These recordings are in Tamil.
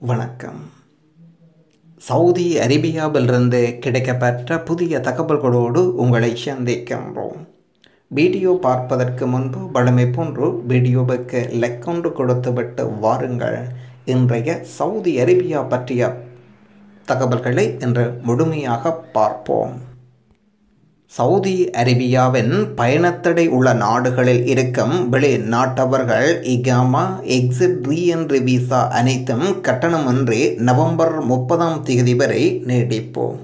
வணக்கம் சவுதி அரேபியாவிலிருந்து கிடைக்கப்பெற்ற புதிய தகவல்களோடு உங்களை சந்திக்கின்றோம் வீடியோ பார்ப்பதற்கு முன்பு வழமை போன்று வீடியோவுக்கு லைக் கொண்டு கொடுத்துவிட்டு வாருங்கள் இன்றைய சவுதி அரேபியா பற்றிய தகவல்களை இன்று முழுமையாக பார்ப்போம் சவுதி அரேபியாவின் பயணத்தடை உள்ள நாடுகளில் இருக்கும் வெளிநாட்டவர்கள் இகாமா எக்ஸிட் ரீஎன்ட்ரி விசா அனைத்தும் கட்டணமின்றி நவம்பர் முப்பதாம் தேதி வரை நீடிப்போம்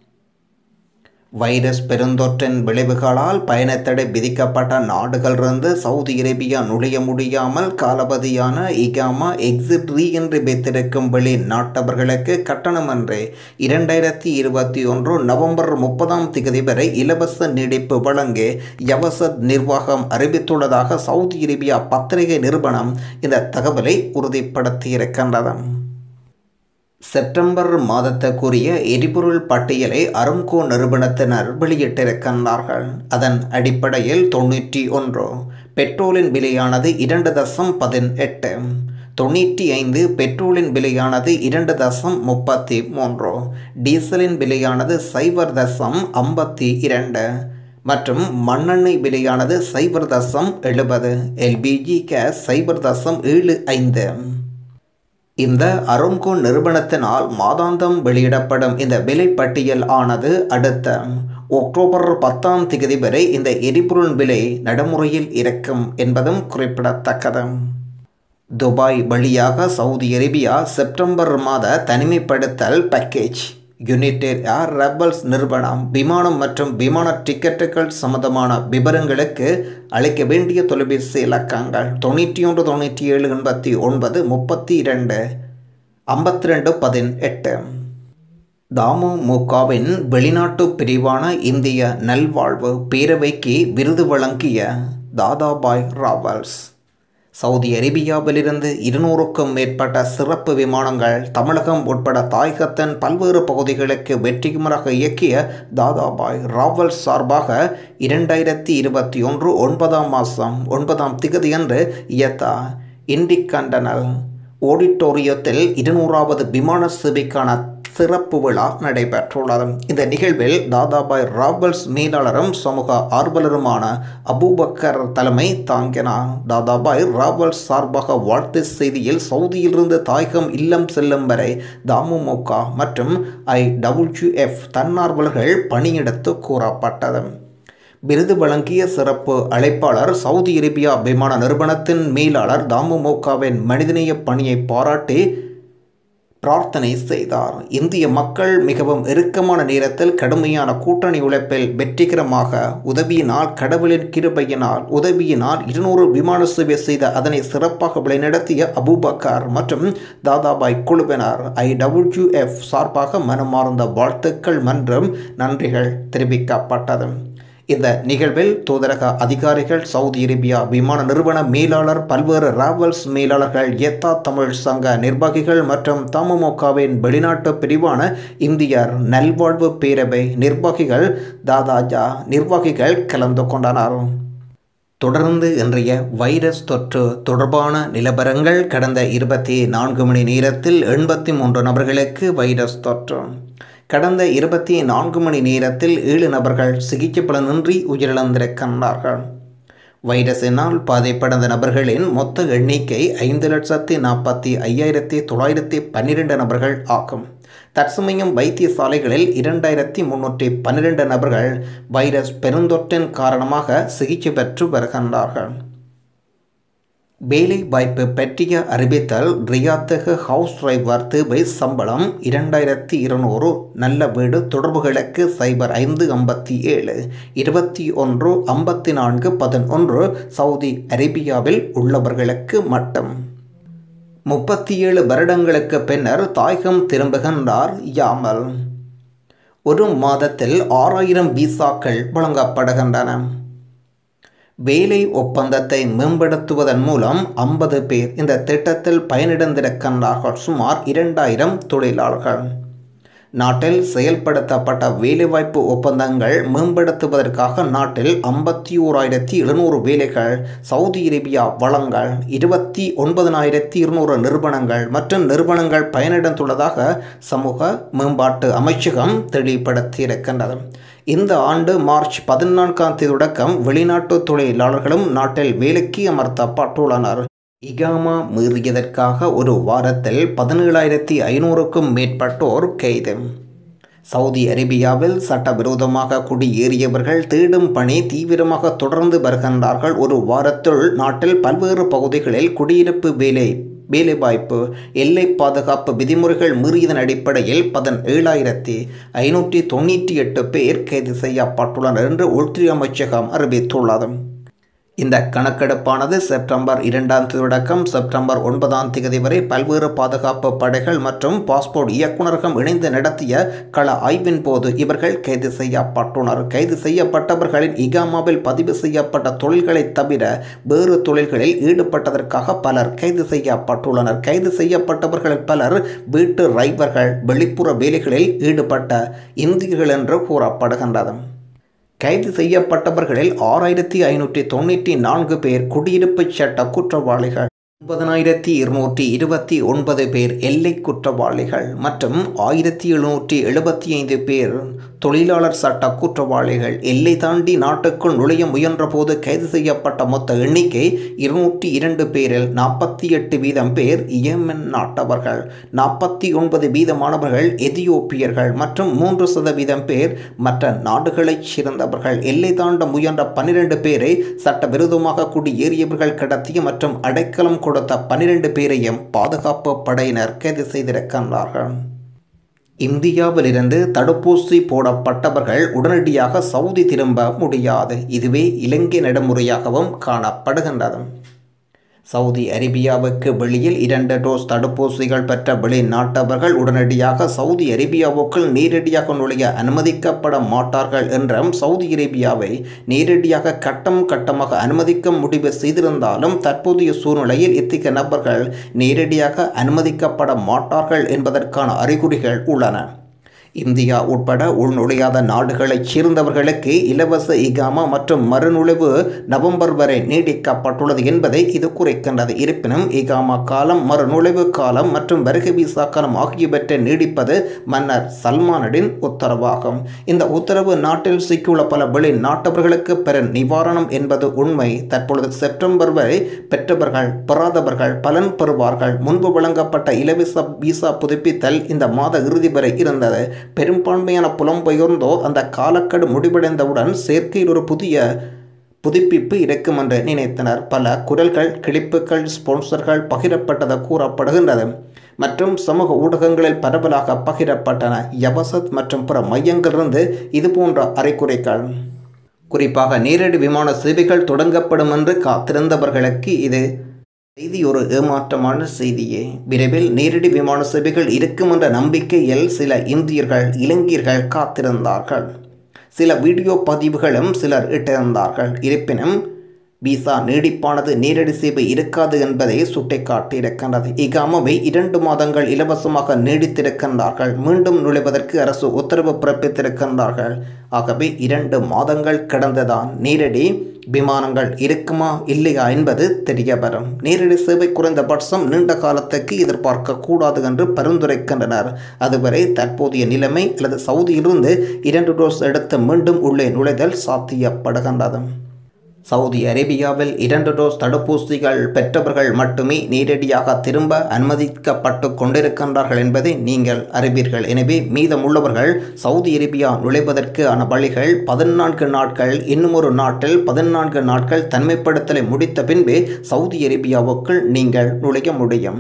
வைரஸ் பெருந்தொற்றின் விளைவுகளால் பயணத்தடை விதிக்கப்பட்ட நாடுகளிலிருந்து சவுதி அரேபியா நுழைய முடியாமல் காலபதியான இகாமா எக்ஸிட் ரீ என்று வைத்திருக்கும் வெளிநாட்டவர்களுக்கு கட்டணமின்றி இரண்டாயிரத்தி இருபத்தி ஒன்று நவம்பர் முப்பதாம் தேதி வரை இலவச நீடிப்பு வழங்கி யவசத் நிர்வாகம் அறிவித்துள்ளதாக சவுதி அரேபியா பத்திரிகை நிறுவனம் இந்த தகவலை உறுதிப்படுத்தியிருக்கின்றது செப்டம்பர் மாதத்துக்குரிய எரிபொருள் பட்டியலை அரும்கோ நிறுவனத்தினர் வெளியிட்டிருக்கின்றார்கள் அதன் அடிப்படையில் தொண்ணூற்றி ஒன்று பெட்ரோலின் விலையானது இரண்டு தசம் பதினெட்டு தொண்ணூற்றி ஐந்து பெட்ரோலின் விலையானது இரண்டு தசம் முப்பத்தி மூன்று டீசலின் விலையானது சைபர் தசம் ஐம்பத்தி இரண்டு மற்றும் மண்ணெண்ணெய் விலையானது சைபர் தசம் எழுபது எல்பிஜி கேஸ் சைபர் தசம் ஏழு ஐந்து இந்த அரும்கோ நிறுவனத்தினால் மாதாந்தம் வெளியிடப்படும் இந்த விலை பட்டியல் ஆனது அடுத்த அக்டோபர் பத்தாம் தேதி வரை இந்த எரிபொருள் விலை நடைமுறையில் இருக்கும் என்பதும் குறிப்பிடத்தக்கது துபாய் வழியாக சவுதி அரேபியா செப்டம்பர் மாத தனிமைப்படுத்தல் பேக்கேஜ் யுனைடெட் ஏர் ரெபல்ஸ் நிறுவனம் விமானம் மற்றும் விமான டிக்கெட்டுகள் சம்பந்தமான விவரங்களுக்கு அழைக்க வேண்டிய தொலைபேசி இலக்கங்கள் தொண்ணூற்றி ஒன்று தொண்ணூற்றி ஏழு எண்பத்தி ஒன்பது முப்பத்தி இரண்டு ஐம்பத்தி ரெண்டு பதினெட்டு தமுமுகவின் வெளிநாட்டு பிரிவான இந்திய நல்வாழ்வு பேரவைக்கு விருது வழங்கிய தாதாபாய் ராவல்ஸ் சவுதி அரேபியாவிலிருந்து இருநூறுக்கும் மேற்பட்ட சிறப்பு விமானங்கள் தமிழகம் உட்பட தாயகத்தின் பல்வேறு பகுதிகளுக்கு வெற்றிகரமாக இயக்கிய தாதாபாய் ராவல் சார்பாக இரண்டாயிரத்தி இருபத்தி ஒன்று ஒன்பதாம் மாதம் ஒன்பதாம் திகதியன்று இயத்தா இண்டிகண்டனல் ஓடிட்டோரியத்தில் இருநூறாவது விமான சேவைக்கான சிறப்பு விழா நடைபெற்றுள்ளது இந்த நிகழ்வில் தாதாபாய் ராவல்ஸ் மேலாளரும் சமூக ஆர்வலருமான அபூபக்கர் தலைமை தாங்கினார் தாதாபாய் ராவல்ஸ் சார்பாக வாழ்த்து செய்தியில் சவுதியிலிருந்து தாயகம் இல்லம் செல்லும் வரை தமுமுக மற்றும் ஐ டபிள்யூஎஃப் தன்னார்வலர்கள் பணியெடுத்து கூறப்பட்டது விருது வழங்கிய சிறப்பு அழைப்பாளர் சவுதி அரேபியா விமான நிறுவனத்தின் மேலாளர் தமுமுகவின் மனிதநேய பணியை பாராட்டி பிரார்த்தனை செய்தார் இந்திய மக்கள் மிகவும் இறுக்கமான நேரத்தில் கடுமையான கூட்டணி உழைப்பில் வெற்றிகரமாக உதவியினால் கடவுளின் கிருபையினால் உதவியினால் இருநூறு விமான சேவை செய்த அதனை சிறப்பாக வழிநடத்திய அபூபக்கர் மற்றும் தாதாபாய் குழுவினர் ஐ டபிள்யூஎஃப் சார்பாக மனமார்ந்த வாழ்த்துக்கள் மற்றும் நன்றிகள் தெரிவிக்கப்பட்டது இந்த நிகழ்வில் தூதரக அதிகாரிகள் சவுதி அரேபியா விமான நிறுவன மேலாளர் பல்வேறு ராவல்ஸ் மேலாளர்கள் எத்தா தமிழ் சங்க நிர்வாகிகள் மற்றும் தமுமுகவின் வெளிநாட்டு பிரிவான இந்தியர் நல்வாழ்வு பேரவை நிர்வாகிகள் தாதாஜா நிர்வாகிகள் கலந்து கொண்டனர் தொடர்ந்து இன்றைய வைரஸ் தொற்று தொடர்பான நிலவரங்கள் கடந்த இருபத்தி நான்கு மணி நேரத்தில் எண்பத்தி மூன்று நபர்களுக்கு வைரஸ் தொற்று கடந்த இருபத்தி நான்கு மணி நேரத்தில் ஏழு நபர்கள் சிகிச்சை பலனின்றி உயிரிழந்திருக்கின்றார்கள் வைரஸினால் பாதிப்படைந்த நபர்களின் மொத்த எண்ணிக்கை ஐந்து லட்சத்தி நாற்பத்தி ஐயாயிரத்தி தொள்ளாயிரத்தி பன்னிரெண்டு நபர்கள் ஆகும் தற்சமயம் வைத்தியசாலைகளில் இரண்டாயிரத்தி முன்னூற்றி பன்னிரெண்டு நபர்கள் வைரஸ் பெருந்தொற்றின் காரணமாக சிகிச்சை பெற்று வருகின்றார்கள் வேலை வாய்ப்பு பற்றிய அறிவித்தல் ரியாத்தக ஹவுஸ் டிரைவர் தேவை சம்பளம் இரண்டாயிரத்தி இருநூறு நல்ல வீடு தொடர்புகளுக்கு சைபர் ஐந்து ஐம்பத்தி ஏழு இருபத்தி ஒன்று ஐம்பத்தி நான்கு பதினொன்று சவுதி அரேபியாவில் உள்ளவர்களுக்கு மட்டும் முப்பத்தி ஏழு வருடங்களுக்கு பின்னர் தாயகம் திரும்புகின்றார் யாமல் ஒரு மாதத்தில் ஆறாயிரம் விசாக்கள் வழங்கப்படுகின்றன வேலை ஒப்பந்தத்தை மேம்படுத்துவதன் மூலம் ஐம்பது பேர் இந்த திட்டத்தில் பயனிழந்திருக்கின்றார்கள் சுமார் இரண்டாயிரம் தொழிலாளர்கள் நாட்டில் செயல்படுத்தப்பட்ட வேலைவாய்ப்பு ஒப்பந்தங்கள் மேம்படுத்துவதற்காக நாட்டில் ஐம்பத்தி ஓராயிரத்தி எழுநூறு வேலைகள் சவுதி அரேபியா வளங்கள் இருபத்தி ஒன்பதனாயிரத்தி இருநூறு நிறுவனங்கள் மற்றும் நிறுவனங்கள் பயனடைந்துள்ளதாக சமூக மேம்பாட்டு அமைச்சகம் தெளிவுபடுத்தியிருக்கின்றது இந்த ஆண்டு மார்ச் பதினான்காம் தேதி தொடக்கம் வெளிநாட்டு தொழிலாளர்களும் நாட்டில் வேலைக்கு அமர்த்தப்பட்டுள்ளனர் இகாமா மீறியதற்காக ஒரு வாரத்தில் பதினேழாயிரத்தி ஐநூறுக்கும் மேற்பட்டோர் கைது சவுதி அரேபியாவில் சட்டவிரோதமாக குடியேறியவர்கள் தேடும் பணி தீவிரமாக தொடர்ந்து வருகின்றார்கள் ஒரு வாரத்துள் நாட்டில் பல்வேறு பகுதிகளில் குடியிருப்பு வேலை வேலைவாய்ப்பு எல்லை பாதுகாப்பு விதிமுறைகள் மீறியதன் அடிப்படையில் பதினேழாயிரத்தி ஐநூற்றி தொண்ணூற்றி எட்டு பேர் கைது செய்யப்பட்டுள்ளனர் என்று உள்துறை அமைச்சகம் அறிவித்துள்ளது இந்த கணக்கெடுப்பானது செப்டம்பர் இரண்டாம் தேதி தொடக்கம் செப்டம்பர் ஒன்பதாம் தேதி வரை பல்வேறு பாதுகாப்பு படைகள் மற்றும் பாஸ்போர்ட் இயக்குநரகம் இணைந்து நடத்திய கள ஆய்வின் போது இவர்கள் கைது செய்யப்பட்டுள்ளனர் கைது செய்யப்பட்டவர்களின் இகாமாவில் பதிவு செய்யப்பட்ட தொழில்களைத் தவிர வேறு தொழில்களில் ஈடுபட்டதற்காக பலர் கைது செய்யப்பட்டுள்ளனர் கைது செய்யப்பட்டவர்களில் பலர் வீட்டு ரைவர்கள் வெளிப்புற வேலைகளில் ஈடுபட்ட இந்தியர்கள் என்று கூறப்படுகின்றது கைது செய்யப்பட்டவர்களில் ஆறாயிரத்தி ஐநூற்றி தொண்ணூற்றி நான்கு பேர் குடியிருப்புச் சட்ட குற்றவாளிகள் ஒன்பதனாயிரத்தி இருநூற்றி இருபத்தி ஒன்பது பேர் எல்லை குற்றவாளிகள் மற்றும் ஆயிரத்தி எழுநூற்றி எழுபத்தி ஐந்து பேர் தொழிலாளர் சட்ட குற்றவாளிகள் எல்லை தாண்டி நாட்டுக்குள் நுழைய முயன்றபோது கைது செய்யப்பட்ட மொத்த எண்ணிக்கை இருநூற்றி இரண்டு பேரில் நாற்பத்தி எட்டு வீதம் பேர் இயமன் நாட்டவர்கள் நாற்பத்தி ஒன்பது வீதமானவர்கள் எதியோப்பியர்கள் மற்றும் மூன்று சதவீதம் பேர் மற்ற நாடுகளைச் சேர்ந்தவர்கள் எல்லை தாண்ட முயன்ற பன்னிரண்டு பேரை சட்டவிரோதமாக குடியேறியவர்கள் கடத்திய மற்றும் அடைக்கலம் கொடுத்த பன்னிரண்டு பேரையும் பாதுகாப்பு படையினர் கைது செய்திருக்கின்றார்கள் இந்தியாவிலிருந்து தடுப்பூசி போடப்பட்டவர்கள் உடனடியாக சவுதி திரும்ப முடியாது இதுவே இலங்கை நடைமுறையாகவும் காணப்படுகின்றது சவுதி அரேபியாவுக்கு வெளியில் இரண்டு டோஸ் தடுப்பூசிகள் பெற்ற வெளிநாட்டவர்கள் உடனடியாக சவுதி அரேபியாவுக்குள் நேரடியாக நுழைய அனுமதிக்கப்பட மாட்டார்கள் என்றும் சவுதி அரேபியாவை நேரடியாக கட்டம் கட்டமாக அனுமதிக்க முடிவு செய்திருந்தாலும் தற்போதைய சூழ்நிலையில் இத்தகைய நபர்கள் நேரடியாக அனுமதிக்கப்பட மாட்டார்கள் என்பதற்கான அறிகுறிகள் உள்ளன இந்தியா உட்பட உள்நுழையாத நாடுகளைச் சேர்ந்தவர்களுக்கு இலவச இகாமா மற்றும் மறுநுழைவு நவம்பர் வரை நீடிக்கப்பட்டுள்ளது என்பதை இது குறைக்கின்றது இருப்பினும் இகாமா காலம் மறுநுழைவு காலம் மற்றும் வருகை விசா காலம் ஆகியவற்றை நீடிப்பது மன்னர் சல்மானடின் உத்தரவாகும் இந்த உத்தரவு நாட்டில் சிக்கியுள்ள பல வெளிநாட்டவர்களுக்கு பெற நிவாரணம் என்பது உண்மை தற்பொழுது செப்டம்பர் வரை பெற்றவர்கள் பெறாதவர்கள் பலன் பெறுவார்கள் முன்பு வழங்கப்பட்ட இலவச விசா புதுப்பித்தல் இந்த மாத இறுதி வரை இருந்தது பெரும்பான்மையான புலம்பெயர்ந்தோர் அந்த காலக்கெடு முடிவடைந்தவுடன் சேர்க்கையில் ஒரு புதிய புதுப்பிப்பு இருக்கும் என்று நினைத்தனர் பல குரல்கள் கிளிப்புகள் ஸ்பான்சர்கள் பகிரப்பட்டது கூறப்படுகின்றது மற்றும் சமூக ஊடகங்களில் பரவலாக பகிரப்பட்டன யவசத் மற்றும் பிற மையங்களிலிருந்து இதுபோன்ற அறிகுறிகள் குறிப்பாக நேரடி விமான சேவைகள் தொடங்கப்படும் என்று காத்திருந்தவர்களுக்கு இது செய்தி ஒரு ஏமாற்றமான செய்தியே விரைவில் நேரடி விமான சேவைகள் இருக்கும் என்ற நம்பிக்கையில் சில இந்தியர்கள் இலங்கையர்கள் காத்திருந்தார்கள் சில வீடியோ பதிவுகளும் சிலர் இட்டிருந்தார்கள் இருப்பினும் விசா நீடிப்பானது நேரடி சேவை இருக்காது என்பதை சுட்டிக்காட்டியிருக்கின்றது இகாமவை இரண்டு மாதங்கள் இலவசமாக நீடித்திருக்கின்றார்கள் மீண்டும் நுழைவதற்கு அரசு உத்தரவு பிறப்பித்திருக்கின்றார்கள் ஆகவே இரண்டு மாதங்கள் கடந்துதான் நேரடி விமானங்கள் இருக்குமா இல்லையா என்பது தெரிய வரும் நேரடி சேவை குறைந்தபட்சம் நீண்ட காலத்துக்கு எதிர்பார்க்க கூடாது என்று பரிந்துரைக்கின்றனர் அதுவரை தற்போதைய நிலைமை அல்லது சவுதியிலிருந்து இரண்டு டோஸ் எடுத்து மீண்டும் உள்ளே நுழைதல் சாத்தியப்படுகின்றது சவுதி அரேபியாவில் இரண்டு டோஸ் தடுப்பூசிகள் பெற்றவர்கள் மட்டுமே நேரடியாக திரும்ப அனுமதிக்கப்பட்டு கொண்டிருக்கின்றார்கள் என்பதை நீங்கள் அறிவீர்கள் எனவே மீதமுள்ளவர்கள் சவுதி அரேபியா நுழைவதற்கான வழிகள் பதினான்கு நாட்கள் இன்னும் ஒரு நாட்டில் பதினான்கு நாட்கள் தனிமைப்படுத்தலை முடித்த பின்பே சவுதி அரேபியாவுக்குள் நீங்கள் நுழைய முடியும்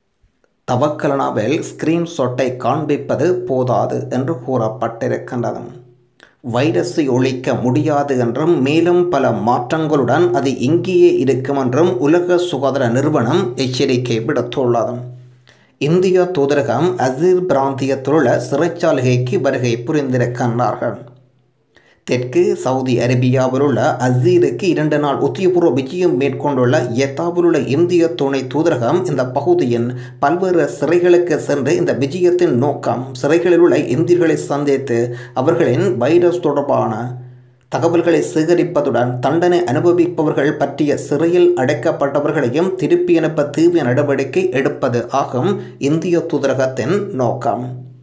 தவக்கலனாவில் ஸ்கிரீன்ஷாட்டை காண்பிப்பது போதாது என்று கூறப்பட்டிருக்கின்றது வைரஸை ஒழிக்க முடியாது என்றும் மேலும் பல மாற்றங்களுடன் அது இங்கேயே இருக்கும் என்றும் உலக சுகாதார நிறுவனம் எச்சரிக்கை விடுத்துள்ளது இந்திய தூதரகம் அசீர் பிராந்தியத்திலுள்ள சிறைச்சாலைக்கு வருகை புரிந்திருக்கின்றார்கள் தெற்கு சவுதி அரேபியாவில் உள்ள அசீருக்கு இரண்டு நாள் உத்தியபூர்வ விஜயம் மேற்கொண்டுள்ள எத்தாவில் உள்ள இந்திய துணை தூதரகம் இந்த பகுதியின் பல்வேறு சிறைகளுக்கு சென்று இந்த விஜயத்தின் நோக்கம் சிறைகளில் உள்ள இந்தியர்களை சந்தித்து அவர்களின் வைரஸ் தொடர்பான தகவல்களை சேகரிப்பதுடன் தண்டனை அனுபவிப்பவர்கள் பற்றிய சிறையில் அடைக்கப்பட்டவர்களையும் திருப்பி அனுப்ப தீவிர நடவடிக்கை எடுப்பது ஆகும் இந்திய தூதரகத்தின் நோக்கம்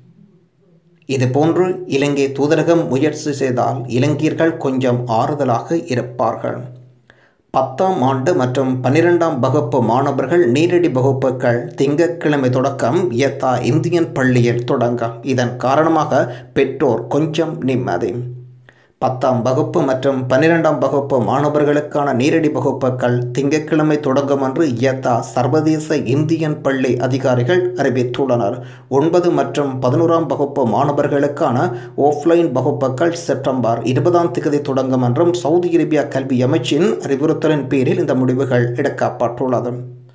இதுபோன்று இலங்கை தூதரகம் முயற்சி செய்தால் இலங்கையர்கள் கொஞ்சம் ஆறுதலாக இருப்பார்கள் பத்தாம் ஆண்டு மற்றும் பன்னிரெண்டாம் வகுப்பு மாணவர்கள் நேரடி வகுப்புகள் திங்கட்கிழமை தொடக்கம் எத்தா இந்தியன் பள்ளியில் தொடங்கும் இதன் காரணமாக பெற்றோர் கொஞ்சம் நிம்மதி பத்தாம் வகுப்பு மற்றும் பன்னிரெண்டாம் வகுப்பு மாணவர்களுக்கான நேரடி வகுப்புகள் திங்கட்கிழமை தொடங்கும் என்று இயத்தா சர்வதேச இந்தியன் பள்ளி அதிகாரிகள் அறிவித்துள்ளனர் ஒன்பது மற்றும் பதினோராம் வகுப்பு மாணவர்களுக்கான ஆஃப்லைன் வகுப்புகள் செப்டம்பர் இருபதாம் தேதி தொடங்கும் என்றும் சவுதி அரேபியா கல்வி அமைச்சின் அறிவுறுத்தலின் பேரில் இந்த முடிவுகள் எடுக்கப்பட்டுள்ளது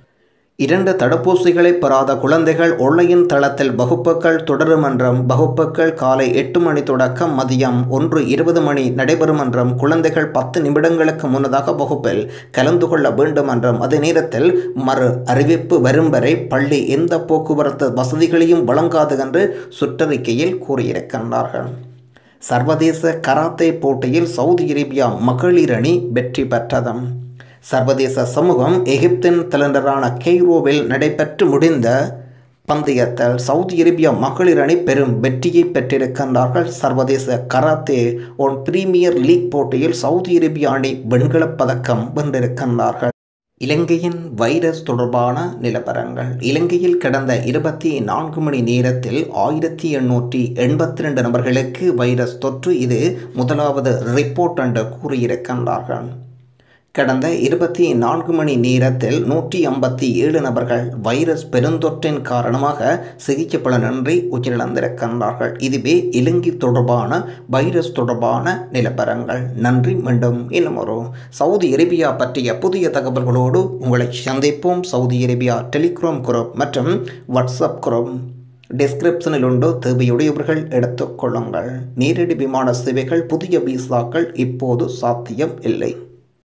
இரண்டு தடுப்பூசிகளை பெறாத குழந்தைகள் ஒன்லைன் தளத்தில் வகுப்புகள் தொடரும் என்றும் வகுப்புகள் காலை எட்டு மணி தொடக்கம் மதியம் ஒன்று இருபது மணி நடைபெறும் என்றும் குழந்தைகள் பத்து நிமிடங்களுக்கு முன்னதாக வகுப்பில் கலந்து கொள்ள வேண்டும் என்றும் அதே நேரத்தில் மறு அறிவிப்பு வரும் வரை பள்ளி எந்த போக்குவரத்து வசதிகளையும் வழங்காது என்று சுற்றறிக்கையில் கூறியிருக்கின்றார்கள் சர்வதேச கராத்தே போட்டியில் சவுதி அரேபியா மகளிர் அணி வெற்றி பெற்றதும் சர்வதேச சமூகம் எகிப்தின் தலைநகரான கெய்ரோவில் நடைபெற்று முடிந்த பந்தயத்தில் சவுதி அரேபியா மகளிர் அணி பெரும் வெற்றியை பெற்றிருக்கின்றார்கள் சர்வதேச கராத்தே ஒன் பிரீமியர் லீக் போட்டியில் சவுதி அரேபியா அணி வெண்கலப் பதக்கம் வென்றிருக்கின்றார்கள் இலங்கையின் வைரஸ் தொடர்பான நிலவரங்கள் இலங்கையில் கடந்த இருபத்தி நான்கு மணி நேரத்தில் ஆயிரத்தி எண்ணூற்றி எண்பத்தி ரெண்டு நபர்களுக்கு வைரஸ் தொற்று இது முதலாவது ரிப்போர்ட் என்று கூறியிருக்கின்றார்கள் கடந்த இருபத்தி நான்கு மணி நேரத்தில் நூற்றி ஐம்பத்தி ஏழு நபர்கள் வைரஸ் பெருந்தொற்றின் காரணமாக சிகிச்சை பலனின்றி உயிரிழந்திருக்கின்றார்கள் இதுவே இலங்கை தொடர்பான வைரஸ் தொடர்பான நிலவரங்கள் நன்றி மீண்டும் இன்னும் ஒரு சவுதி அரேபியா பற்றிய புதிய தகவல்களோடு உங்களை சந்திப்போம் சவுதி அரேபியா டெலிகிராம் குரூப் மற்றும் வாட்ஸ்அப் குரூப் டிஸ்கிரிப்ஷனில் உண்டு தேவையுடையவர்கள் எடுத்துக்கொள்ளுங்கள் நேரடி விமான சேவைகள் புதிய விசாக்கள் இப்போது சாத்தியம் இல்லை